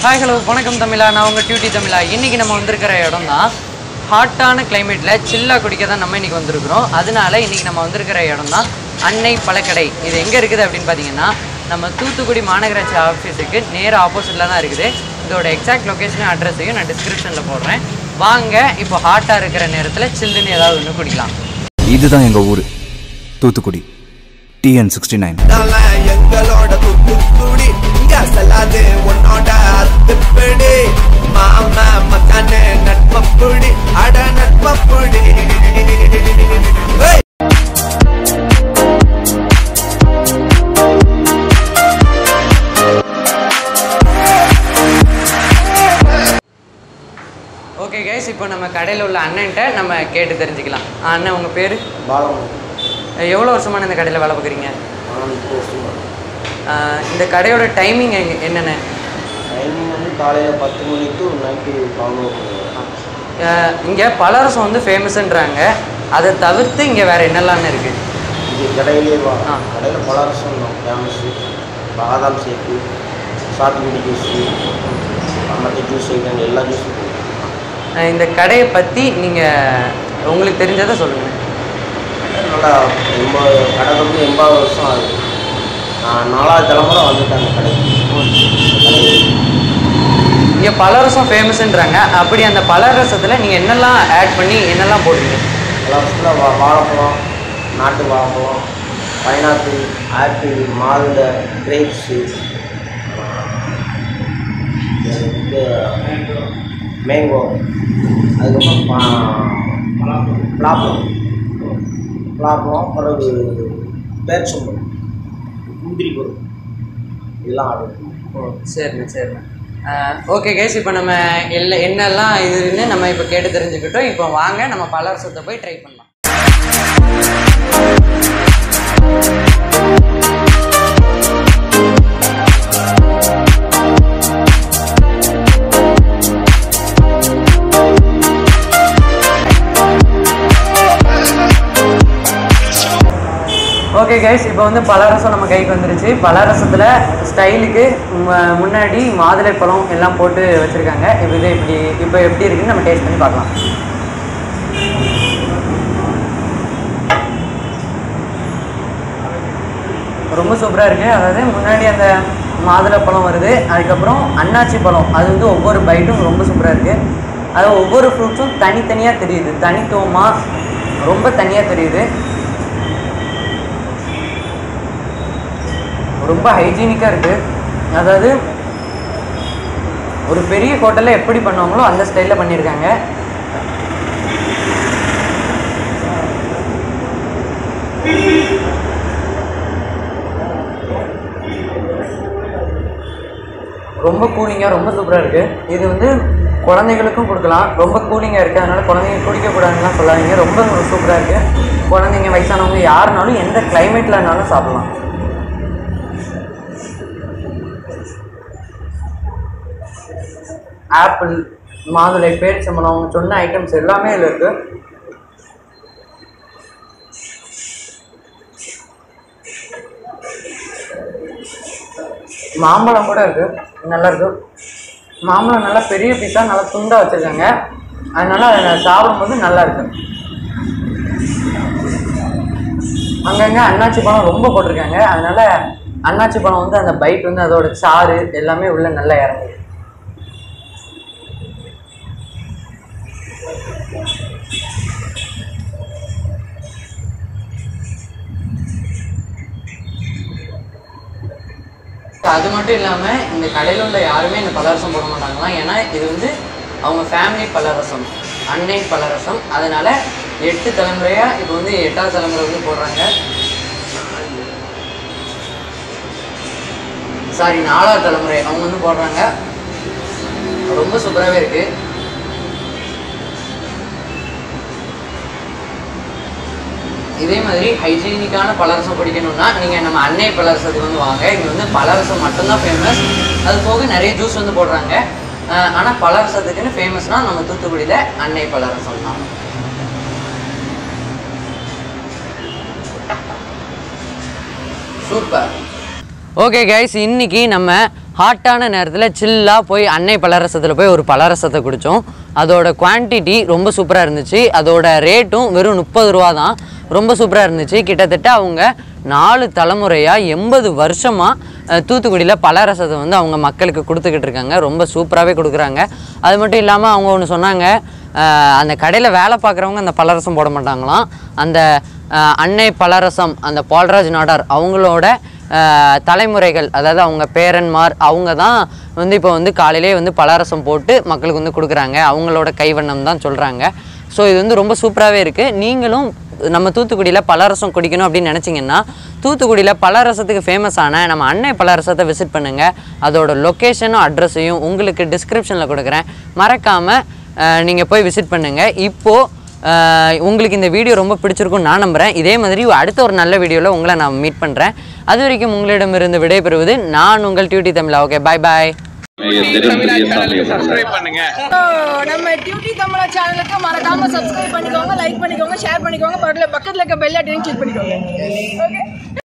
Hi hello வணக்கம் தமிழா நான் உங்கள் டியூட்டி தமிழா இன்றைக்கி நம்ம வந்திருக்கிற இடம் தான் ஹாட்டான கிளைமேட்டில் சில்லாக குடிக்க தான் நம்ம இன்றைக்கி வந்திருக்கிறோம் அதனால இன்றைக்கி நம்ம வந்திருக்கிற இடம் தான் அன்னை பழக்கடை இது எங்கே இருக்குது அப்படின்னு பார்த்தீங்கன்னா நம்ம தூத்துக்குடி மாநகராட்சி ஆஃபீஸுக்கு நேர ஆப்போசிட்டில் தான் இருக்குது இதோட எக்ஸாக்ட் லொக்கேஷனும் அட்ரஸையும் நான் டிஸ்கிரிப்ஷனில் போடுறேன் வாங்க இப்போ ஹாட்டாக இருக்கிற நேரத்தில் சில்லுன்னு ஏதாவது ஒன்று குடிக்கலாம் இதுதான் எங்க ஊரு தூத்துக்குடி டிஎன் சிக்ஸ்டி நைன் தல எங்களோட தூத்துக்குடி இங்க செல்லாது உன்னோட அத்துப்பிடி மாமா மக்கானே நட்பப்புடி அட நட்பப்புடி ஏய் ஓகே கைஸ் இப்போ நம்ம கடையில் உள்ள அண்ணன்ட்ட நம்ம கேட்டு தெரிஞ்சுக்கலாம் ஆ, அண்ணன் உங்கள் பேர் பாலம் எவ்வளோ வருஷமான இந்த கடையில் வேலை பார்க்குறீங்க ஆனால் இப்போ வருஷமா ஆஹ் இந்த கடையோட டைமிங் என்னென்ன டைமிங் வந்து காலையில் பத்து மணி டு நைட்டு பதினோரு மணி ஆஹ் இங்கே பலரசம் வந்து ஃபேமஸ்ன்றாங்க அதை தவிர்த்து இங்கே வேறு என்னெல்லாம் இருக்குது இது கடையிலே வா ஆ. கடையில் பல ரசம் ஃபேமஸ்ஸு பாதாம் ஷேக்கு சாத்துக்குடி ஜூஸு மற்ற ஜூஸ் ஐட்டம் எல்லா ஜூஸும் இந்த கடையை பற்றி நீங்கள் உங்களுக்கு தெரிஞ்சதை சொல்லுங்கள் நல்லா எண்பது கடை வந்து எண்பது வருஷம் ஆகுது நான் நாலாவது தலைமுறை வந்துட்டேன் அந்த கடைக்கு கடைக்கு இங்கே பலரசம் ஃபேமஸ்ன்றாங்க அப்படி அந்த பலரசத்தில் நீங்கள் என்னெல்லாம் ஆட் பண்ணி என்னெல்லாம் போடுறீங்க எல்லா வருஷத்தில் வா வாழைப்பழம் நாட்டு வாழைப்பழம் பைனாப்பிள் ஆப்பிள் மாதுளை கிரேப்ஸு இது மேங்கோ அதுக்கப்புறம் பா பலாப்பழம் பலாப்பழம் பிறகு பேர்ச்சம்பழம் முந்திரி பருப்பு இதெல்லாம் ஆர்டர் சரிண்ணே சரிண்ணே ஓகே கைஸ் இப்போ நம்ம எல்லா என்னெல்லாம் இதுன்னு நம்ம இப்போ கேட்டு தெரிஞ்சுக்கிட்டோம் இப்போ வாங்க நம்ம பலரசத்தை போய் ட்ரை பண்ணலாம் ஓகே கைஸ் இப்போ வந்து பலரசம் நம்ம கைக்கு வந்துருச்சு பலரசத்தில் ஸ்டைலுக்கு ம- முன்னாடி மாதுளை பழம் எல்லாம் போட்டு வச்சுருக்காங்க இப்போ இது இப்படி இப்போ எப்படி இருக்குன்னு நம்ம டேஸ்ட் பண்ணி பார்க்கலாம் ரொம்ப சூப்பராக இருக்குது அதாவது முன்னாடி அந்த மாதுளை பழம் வருது அதுக்கப்புறம் அன்னாச்சி பழம் அது வந்து ஒவ்வொரு பைட்டும் ரொம்ப சூப்பராக இருக்குது அது ஒவ்வொரு ஃப்ரூட்ஸும் தனித்தனியாக தெரியுது தனித்துவமாக ரொம்ப தனியாக தெரியுது ரொம்ப ஹைஜீனிக்காக இருக்குது அதாவது ஒரு பெரிய ஹோட்டலில் எப்படி பண்ணுவாங்களோ அந்த ஸ்டைலில் பண்ணியிருக்காங்க ரொம்ப கூலிங்காக ரொம்ப சூப்பராக இருக்குது இது வந்து குழந்தைகளுக்கும் கொடுக்கலாம் ரொம்ப கூலிங்காக இருக்குது அதனால் குழந்தைங்க குடிக்கக்கூடாதுலாம் சொல்லாதீங்க ரொம்ப சூப்பராக இருக்குது குழந்தைங்க வயசானவங்க யாருனாலும் எந்த கிளைமேட்டில் இருந்தாலும் சாப்பிடலாம் ஆப்பிள் மாதுளை பேரிச்சம்பழம் சொன்ன ஐட்டம்ஸ் எல்லாமே இதில் இருக்கு மாம்பழம் கூட இருக்கு நல்லா இருக்கு மாம்பழம் நல்லா பெரிய பீஸாக நல்லா துண்டாக வச்சுருக்காங்க அதனால அதை சாப்பிடும்போது நல்லா இருக்கு அங்கங்கே அன்னாச்சி பழம் ரொம்ப போட்டிருக்காங்க அதனால அன்னாச்சி பழம் வந்து அந்த பைட் வந்து அதோட சாறு எல்லாமே உள்ள நல்லா இறங்குது அது மட்டும் இல்லாமல் இந்த கடையில் உள்ள யாருமே இந்த பலரசம் போட மாட்டாங்களாம் ஏன்னா இது வந்து அவங்க ஃபேமிலி பலரசம் அன்னை பலரசம் அதனால எட்டு தலைமுறையாக இப்போ வந்து எட்டாவது தலைமுறை வந்து போடுறாங்க சாரி நாலாவது தலைமுறை அவங்க வந்து போடுறாங்க ரொம்ப சூப்பராகவே இருக்குது இதே மாதிரி ஹைஜீனிக்கான பலரசம் குடிக்கணும்னா நீங்கள் நம்ம அன்னை பலரசத்துக்கு வந்து வாங்க இங்கே வந்து பலரசம் மட்டும்தான் ஃபேமஸ் அது போக நிறைய ஜூஸ் வந்து போடுறாங்க ஆனால் பலரசத்துக்குன்னு ஃபேமஸ்னால் நம்ம தூத்துக்குடியில் அன்னை பலரசம் தான் சூப்பர் ஓகே கைஸ் இன்னைக்கு நம்ம ஹாட்டான நேரத்தில் சில்லாக போய் அன்னை பலரசத்தில் போய் ஒரு பலரசத்தை குடித்தோம் அதோட குவான்டிட்டி ரொம்ப சூப்பராக இருந்துச்சு அதோட ரேட்டும் வெறும் முப்பது ரூபா தான் ரொம்ப சூப்பராக இருந்துச்சு கிட்டத்தட்ட அவங்க நாலு தலைமுறையாக எண்பது வருஷமாக தூத்துக்குடியில் பலரசத்தை வந்து அவங்க மக்களுக்கு கொடுத்துக்கிட்டு இருக்காங்க ரொம்ப சூப்பராகவே கொடுக்குறாங்க அது மட்டும் இல்லாமல் அவங்க ஒன்று சொன்னாங்க அஹ், அந்த கடையில் வேலை பார்க்குறவங்க அந்த பலரசம் போட மாட்டாங்களாம் அந்த அஹ், அன்னை பலரசம் அந்த பால்ராஜ் நாடார் அவங்களோட அஹ், தலைமுறைகள் அதாவது அவங்க பேரன்மார் அவங்க தான் வந்து இப்போ வந்து காலையிலே வந்து பலரசம் போட்டு மக்களுக்கு வந்து கொடுக்குறாங்க அவங்களோட கைவண்ணம் தான் சொல்கிறாங்க ஸோ இது வந்து ரொம்ப சூப்பராகவே இருக்குது நீங்களும் நம்ம தூத்துக்குடியில் பலரசம் குடிக்கணும் அப்படின்னு நினச்சிங்கன்னா தூத்துக்குடியில் பலரசத்துக்கு ஃபேமஸான நம்ம அன்னை பலரசத்தை விசிட் பண்ணுங்கள் அதோட லொக்கேஷனும் அட்ரஸையும் உங்களுக்கு டிஸ்கிரிப்ஷனில் கொடுக்குறேன் மறக்காமல் நீங்கள் போய் விசிட் பண்ணுங்கள் இப்போது ஆஹ் உங்களுக்கு இந்த வீடியோ ரொம்ப பிடிச்சிருக்கும்னு நான் நம்புகிறேன் இதே மாதிரி அடுத்த ஒரு நல்ல வீடியோவில் உங்களை நான் மீட் பண்ணுறேன் அது வரைக்கும் உங்களிடமிருந்து விடைபெறுவது நான் உங்கள் டியூட்டி தமிழா ஓகே பாய் பாய் நம்ம டியூட்டி தமிழா சேனலுக்கு மறக்காம சப்ஸ்கிரைப் பண்ணிக்கோங்க லைக் பண்ணிக்கோங்க ஷேர் பண்ணிக்கோங்க பக்கத்துல பக்கத்துல இருக்க பெல் ஐட்டனையும் கிளிக் பண்ணிக்கோங்க ஓகே